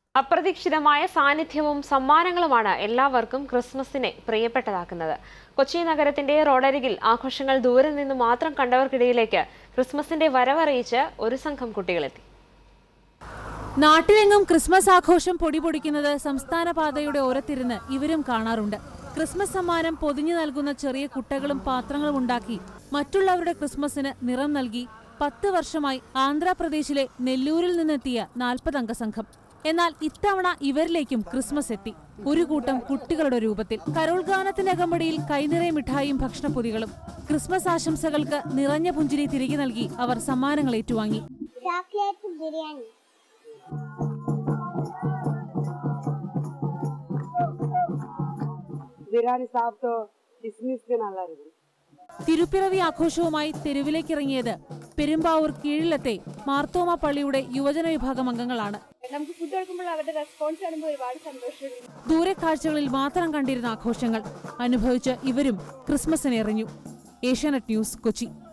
അപ്രതീക്ഷിതമായ സാന്നിധ്യവും സമ്മാനങ്ങളുമാണ് എല്ലാവർക്കും ക്രിസ്മസിനെ പ്രിയപ്പെട്ടതാക്കുന്നത് കൊച്ചി നഗരത്തിന്റെ റോഡരികിൽ ആഘോഷങ്ങൾ ദൂരെ നിന്ന് മാത്രം കണ്ടവർക്കിടയിലേക്ക് ക്രിസ്മസിന്റെ വരവറിയിച്ച് ഒരു സംഘം കുട്ടികളെത്തി നാട്ടിലെങ്ങും ക്രിസ്മസ് ആഘോഷം പൊടിപൊടിക്കുന്നത് സംസ്ഥാന പാതയുടെ ഓരത്തിരുന്ന് ഇവരും കാണാറുണ്ട് ക്രിസ്മസ് സമ്മാനം പൊതിഞ്ഞു നൽകുന്ന ചെറിയ കുട്ടകളും പാത്രങ്ങളും ഉണ്ടാക്കി മറ്റുള്ളവരുടെ ക്രിസ്മസിന് നിറം നൽകി പത്ത് വർഷമായി ആന്ധ്രാപ്രദേശിലെ നെല്ലൂരിൽ നിന്നെത്തിയ നാൽപ്പതംഗ സംഘം എന്നാൽ ഇത്തവണ ഇവരിലേക്കും ക്രിസ്മസ് എത്തി ഒരു കൂട്ടം കുട്ടികളുടെ രൂപത്തിൽ കരോൾ ഗാനത്തിന്റെ അകമ്പടിയിൽ കൈനിറയ മിഠായിയും ഭക്ഷണപ്പൊതികളും ക്രിസ്മസ് ആശംസകൾക്ക് നിറഞ്ഞ പുഞ്ചിരി തിരികെ നൽകി അവർ സമ്മാനങ്ങൾ ഏറ്റുവാങ്ങി చాక్లెట్ బిర్యానీ బిర్యానీ షాప్తో కిస్మిస్ తినాలి തിരുപ്പിറവി ആഘോഷവുമായി തെരുവിലേക്കിറങ്ങിയത് പെരുമ്പാവൂർ കീഴിലത്തെ മാർത്തോമ പള്ളിയുടെ യുവജന വിഭാഗം അംഗങ്ങളാണ് നമുക്ക് ഫുഡ് കൊടുക്കുമ്പോൾ അവരുടെ റെസ്പോൺസ് കാണുമ്പോൾ ഒരുപാട് സന്തോഷമുണ്ട് ദൂരെ കാഴ്ചകളിൽ മാത്രം കണ്ടിരുന്ന ആഘോഷങ്ങൾ അനുഭവിച്ച് ഇവരും ക്രിസ്മസിനെ എറിഞ്ഞു ഏഷ്യാനെറ്റ് ന്യൂസ് കൊച്ചി